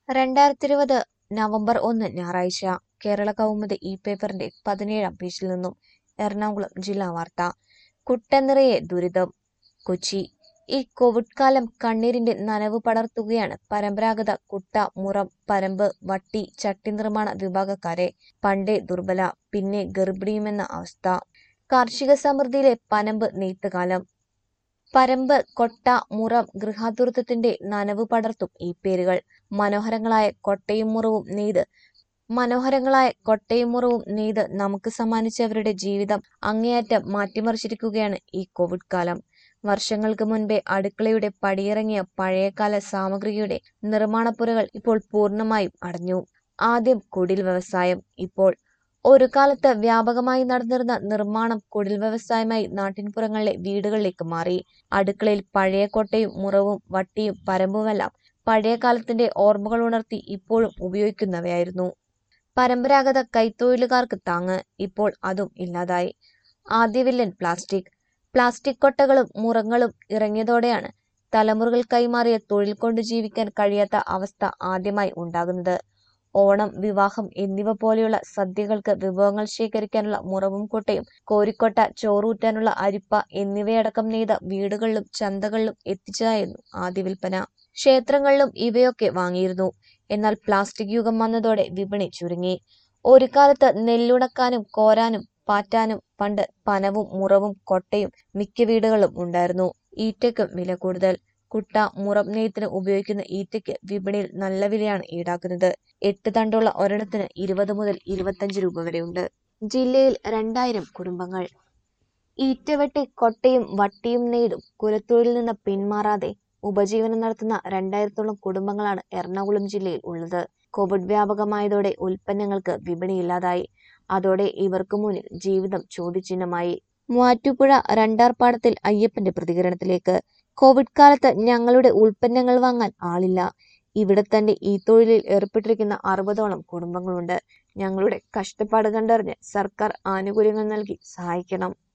രണ്ടായിരത്തി ഇരുപത് നവംബർ ഒന്ന് ഞായറാഴ്ച കേരള കൗമുദി ഈ പേപ്പറിന്റെ പതിനേഴാം പേജിൽ നിന്നും എറണാകുളം ജില്ലാ വാർത്ത കുട്ടനിറയെ ദുരിതം കൊച്ചി ഈ കോവിഡ് കാലം കണ്ണീരിന്റെ നനവ് പടർത്തുകയാണ് പരമ്പരാഗത കുട്ട മുറം പരമ്പ് വട്ടി ചട്ടി നിർമ്മാണ വിഭാഗക്കാരെ പണ്ടേ ദുർബല പിന്നെ ഗർഭിണിയുമെന്ന അവസ്ഥ കാർഷിക സമൃദ്ധിയിലെ പനമ്പ് നെയ്ത്തുകാലം പരമ്പ് കൊട്ട മുറം ഗൃഹാതുരത്വത്തിന്റെ നനവ് പടർത്തും ഈ പേരുകൾ മനോഹരങ്ങളായ കൊട്ടയും മുറവും നെയ്ത് മനോഹരങ്ങളായ കൊട്ടയും മുറവും നെയ്ത് നമുക്ക് സമ്മാനിച്ചവരുടെ ജീവിതം അങ്ങേയറ്റം മാറ്റിമറിച്ചിരിക്കുകയാണ് ഈ കോവിഡ് കാലം വർഷങ്ങൾക്ക് മുൻപേ അടുക്കളയുടെ പടിയിറങ്ങിയ പഴയകാല സാമഗ്രിയുടെ നിർമ്മാണപ്പുരകൾ ഇപ്പോൾ പൂർണ്ണമായും അടഞ്ഞു ആദ്യം കുടിൽ വ്യവസായം ഇപ്പോൾ ഒരു കാലത്ത് വ്യാപകമായി നടന്നിരുന്ന നിർമ്മാണം കുടിൽ വ്യവസായമായി നാട്ടിൻപുറങ്ങളിലെ വീടുകളിലേക്ക് മാറി അടുക്കളയിൽ പഴയ കൊട്ടയും മുറവും വട്ടിയും പരമ്പുമെല്ലാം പഴയ കാലത്തിന്റെ ഓർമ്മകൾ ഉണർത്തി ഇപ്പോഴും ഉപയോഗിക്കുന്നവയായിരുന്നു പരമ്പരാഗത കൈത്തൊഴിലുകാർക്ക് താങ്ങ് ഇപ്പോൾ അതും ഇല്ലാതായി ആദ്യ വില്ലൻ പ്ലാസ്റ്റിക് പ്ലാസ്റ്റിക് കൊട്ടകളും മുറങ്ങളും ഇറങ്ങിയതോടെയാണ് തലമുറകൾ കൈമാറിയ തൊഴിൽ കൊണ്ട് ജീവിക്കാൻ കഴിയാത്ത അവസ്ഥ ആദ്യമായി ഉണ്ടാകുന്നത് ഓണം വിവാഹം എന്നിവ പോലെയുള്ള സദ്യകൾക്ക് വിഭവങ്ങൾ ശേഖരിക്കാനുള്ള മുറവും കൊട്ടയും കോരിക്കൊട്ട ചോറൂറ്റാനുള്ള അരിപ്പ എന്നിവയടക്കം നെയ്ത വീടുകളിലും ചന്തകളിലും എത്തിച്ചതായിരുന്നു ആദ്യ വിൽപ്പന ക്ഷേത്രങ്ങളിലും ഇവയൊക്കെ വാങ്ങിയിരുന്നു എന്നാൽ പ്ലാസ്റ്റിക് യുഗം വന്നതോടെ വിപണി ചുരുങ്ങി ഒരു കാലത്ത് നെല്ലുണക്കാനും കോരാനും പാറ്റാനും പണ്ട് പനവും മുറവും കൊട്ടയും മിക്ക വീടുകളിലും ഉണ്ടായിരുന്നു ഈറ്റയ്ക്കും വില കൂടുതൽ കുട്ട മുറം നെയ്ത്തിന് ഉപയോഗിക്കുന്ന ഈറ്റയ്ക്ക് വിപണിയിൽ നല്ല വിലയാണ് ഈടാക്കുന്നത് എട്ട് തണ്ടുള്ള ഒരെണ്ണത്തിന് ഇരുപത് മുതൽ ഇരുപത്തഞ്ച് രൂപ വരെയുണ്ട് ജില്ലയിൽ രണ്ടായിരം കുടുംബങ്ങൾ ഈറ്റവെട്ടി കൊട്ടയും വട്ടിയും നെയ്തും കുലത്തൊഴിലിൽ നിന്ന് പിന്മാറാതെ ഉപജീവനം നടത്തുന്ന രണ്ടായിരത്തോളം കുടുംബങ്ങളാണ് എറണാകുളം ജില്ലയിൽ ഉള്ളത് കോവിഡ് വ്യാപകമായതോടെ ഉൽപ്പന്നങ്ങൾക്ക് വിപണിയില്ലാതായി അതോടെ ഇവർക്ക് മുന്നിൽ ജീവിതം ചോദ്യചിഹ്നമായി മൂവാറ്റുപുഴ രണ്ടാർപ്പാടത്തിൽ അയ്യപ്പന്റെ പ്രതികരണത്തിലേക്ക് കോവിഡ് കാലത്ത് ഞങ്ങളുടെ ഉൽപ്പന്നങ്ങൾ വാങ്ങാൻ ആളില്ല ഇവിടെ തന്നെ ഈ തൊഴിലിൽ ഏർപ്പെട്ടിരിക്കുന്ന അറുപതോളം കുടുംബങ്ങളുണ്ട് ഞങ്ങളുടെ കഷ്ടപ്പാട് കണ്ടറിഞ്ഞ് സർക്കാർ ആനുകൂല്യങ്ങൾ നൽകി സഹായിക്കണം